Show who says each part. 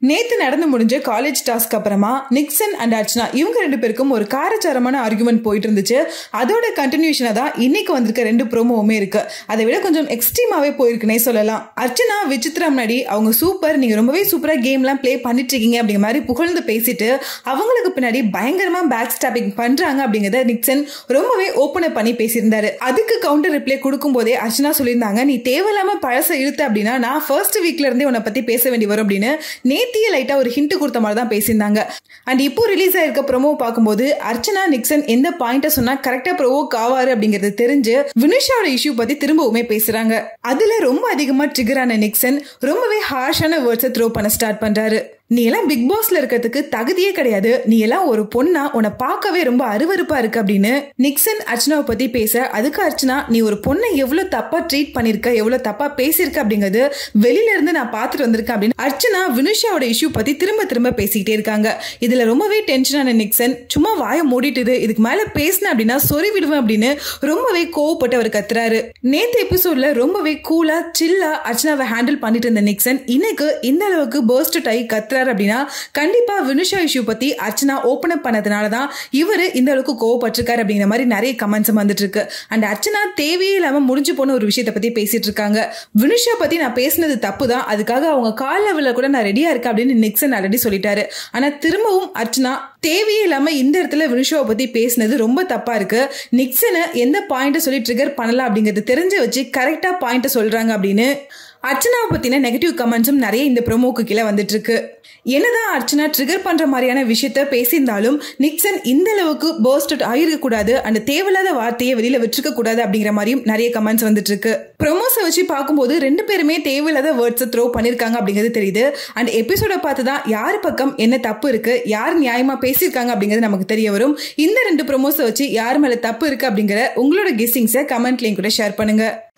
Speaker 1: நேத்து நடந்து முடிஞ்ச காலேஜ் டாஸ்க் அப்புறமா நிக்சன் அண்ட் அர்ச்சனா இவங்க ரெண்டு பேருக்கும் ஒரு காரச்சாரமான ஆர்குமெண்ட் போயிட்டு இருந்துச்சு அதோட கண்டினியூஷனா தான் இன்னைக்கு வந்திருக்க ரெண்டு ப்ரோமோவுமே இருக்கு அதை விட கொஞ்சம் எக்ஸ்ட்ரீமாவே போயிருக்குனே சொல்லலாம் அர்ச்சனா விசித்ரா முன்னாடி அவங்க சூப்பர் நீங்க ரொம்பவே சூப்பரா கேம்லாம் ப்ளே பண்ணிட்டு இருக்கீங்க அப்படிங்கிற மாதிரி புகழ்ந்து பேசிட்டு அவங்களுக்கு பின்னாடி பயங்கரமா பேக் ஸ்டாப்பிங் பண்றாங்க அப்படிங்கறத நிக்சன் ரொம்பவே ஓப்பன் பண்ணி பேசியிருந்தாரு அதுக்கு கவுண்டர் ரிப்ளை கொடுக்கும் போதே அர்ச்சனா சொல்லியிருந்தாங்க நீ தேவையில்லாம பழச இழுத்த அப்படின்னா நான் ஃபர்ஸ்ட் வீக்ல இருந்தே உன்னை பத்தி பேச வேண்டி வரும் அப்படின்னு நேத்திய லைட்டா ஒரு ஹிண்ட் கொடுத்த மாதிரி தான் பேசியிருந்தாங்க அண்ட் இப்போ ரிலீஸ் ஆயிருக்க ப்ரோமோ பார்க்கும்போது அர்ச்சனா நிக்சன் எந்த பாயிண்ட சொன்னா கரெக்டா ப்ரோவோக் ஆவாரு அப்படிங்கறது தெரிஞ்சு வினுஷாவோட இஷ்யூ பத்தி திரும்பவுமே பேசுறாங்க அதுல ரொம்ப அதிகமா ட்ரிகர் ஆன நிக்சன் ரொம்பவே ஹார்ஷான வேர்ட்ஸை த்ரோ பண்ண ஸ்டார்ட் பண்றாரு நீ எல்லாம் பிக் பாஸ்ல இருக்கிறதுக்கு தகுதியே கிடையாது நீ எல்லாம் ஒரு பொண்ணா உன்னை பார்க்கவே ரொம்ப அருவருப்பா இருக்கு அப்படின்னு நிக்சன் அர்ச்சனாவை பத்தி பேச அதுக்கு அர்ச்சனா நீ ஒரு பொண்ணை எவ்வளவு தப்பா ட்ரீட் பண்ணிருக்க எவ்வளவு தப்பா பேசியிருக்க அப்படிங்கிறது வெளியில இருந்து நான் பார்த்துட்டு வந்திருக்கேன் அப்படின்னு அர்ச்சனா வினுஷாவோட இஷ்யூ பத்தி திரும்ப திரும்ப பேசிக்கிட்டே இருக்காங்க இதுல ரொம்பவே டென்ஷனான நிக்சன் சும்மா வாயை மூடிட்டு இரு. இதுக்கு மேல பேசின அப்படின்னா சொறி விடுவேன் அப்படின்னு ரொம்பவே கோவப்பட்டு அவர் கத்துறாரு நேத்து எபிசோட்ல ரொம்பவே கூலா சில்லா அர்ச்சனாவை ஹேண்டில் பண்ணிட்டு இருந்த நிக்சன் இன்னைக்கு இந்த அளவுக்கு பர்ஸ்ட் ஆகி கத்துறாரு அப்படின்னா கண்டிப்பா வினுஷா இஷ்யூ பத்தி அர்ச்சனா ஓபன் அப் பண்ணதுனால தான் இவரு இந்த அளவுக்கு கோவப்பட்டிருக்காரு அப்படிங்கிற மாதிரி நிறைய கமெண்ட்ஸ் வந்துட்டு இருக்கு அண்ட் அர்ச்சனா தேவையே இல்லாம முடிஞ்சு போன ஒரு விஷயத்தை பத்தி பேசிட்டு இருக்காங்க வினுஷா பத்தி நான் பேசினது தப்பு தான் அதுக்காக அவங்க கால் லெவலில் கூட நான் ரெடியா இருக்கேன் அப்படின்னு நிக்சன் ஆல்ரெடி சொல்லிட்டாரு ஆனா திரும்பவும் அர்ச்சனா தேவையே இல்லாம இந்த இடத்துல வினுஷாவை பத்தி பேசினது ரொம்ப தப்பா இருக்கு நிக்சனை எந்த பாயிண்ட்டை சொல்லி ட்ரிகர் பண்ணலாம் அப்படிங்கறது தெரிஞ்சு வச்சு கரெக்டா பாயிண்ட்டை சொல்றாங்க அப்படின்னு அர்ச்சனாவை பத்தின நெகட்டிவ் கமெண்ட்ஸும் நிறைய இந்த ப்ரோமோக்கு கீழே வந்துட்டு இருக்கு என்னதான் அர்ச்சனா ட்ரிகர் பண்ற மாதிரியான விஷயத்த பேசியிருந்தாலும் நிக்சன் இந்த அளவுக்கு பர்ஸ்ட் அவுட் ஆகிருக்க கூடாது அந்த தேவையில்லாத வார்த்தையை வெளியில வச்சிருக்க கூடாது அப்படிங்கிற மாதிரியும் நிறைய கமெண்ட்ஸ் வந்துட்டு இருக்கு ப்ரொமோஸை வச்சு பார்க்கும்போது ரெண்டு பேருமே தேவையில்லாத வேர்ட்ஸை த்ரோ பண்ணிருக்காங்க அப்படிங்கிறது தெரியுது அண்ட் எபிசோட பார்த்து தான் யார் பக்கம் என்ன தப்பு இருக்கு யார் நியாயமா பேசியிருக்காங்க அப்படிங்கிறது நமக்கு தெரிய வரும் இந்த ரெண்டு ப்ரொமோஸை வச்சு யார் மேல தப்பு இருக்கு அப்படிங்கிற உங்களோட கெஸ்ஸிங்ஸை கமெண்ட்லையும் கூட ஷேர் பண்ணுங்க